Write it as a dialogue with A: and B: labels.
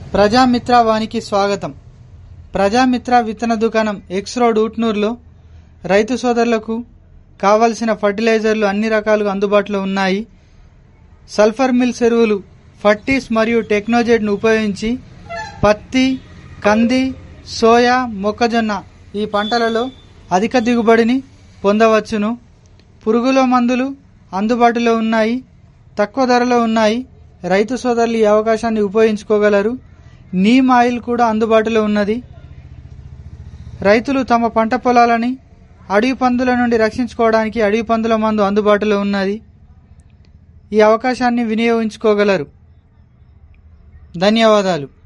A: ప్రజామిత్ర వానికి స్వాగతం ప్రజామిత్ర విత్తన దుకాణం ఎక్స్ రోడ్ ఉట్నూరులో రైతు సోదరులకు కావలసిన ఫర్టిలైజర్లు అన్ని రకాలుగా అందుబాటులో ఉన్నాయి సల్ఫర్ మిల్ ఎరువులు ఫర్టీస్ మరియు టెక్నోజెట్ను ఉపయోగించి పత్తి కంది సోయా మొక్కజొన్న ఈ పంటలలో అధిక దిగుబడిని పొందవచ్చును పురుగుల మందులు అందుబాటులో ఉన్నాయి తక్కువ ధరలో ఉన్నాయి రైతు సోదరులు ఈ అవకాశాన్ని ఉపయోగించుకోగలరు నీమ్ ఆయిల్ కూడా అందుబాటులో ఉన్నది రైతులు తమ పంట పొలాలని అడవి పందుల నుండి రక్షించుకోవడానికి అడవి పందుల మందు అందుబాటులో ఉన్నది ఈ అవకాశాన్ని వినియోగించుకోగలరు ధన్యవాదాలు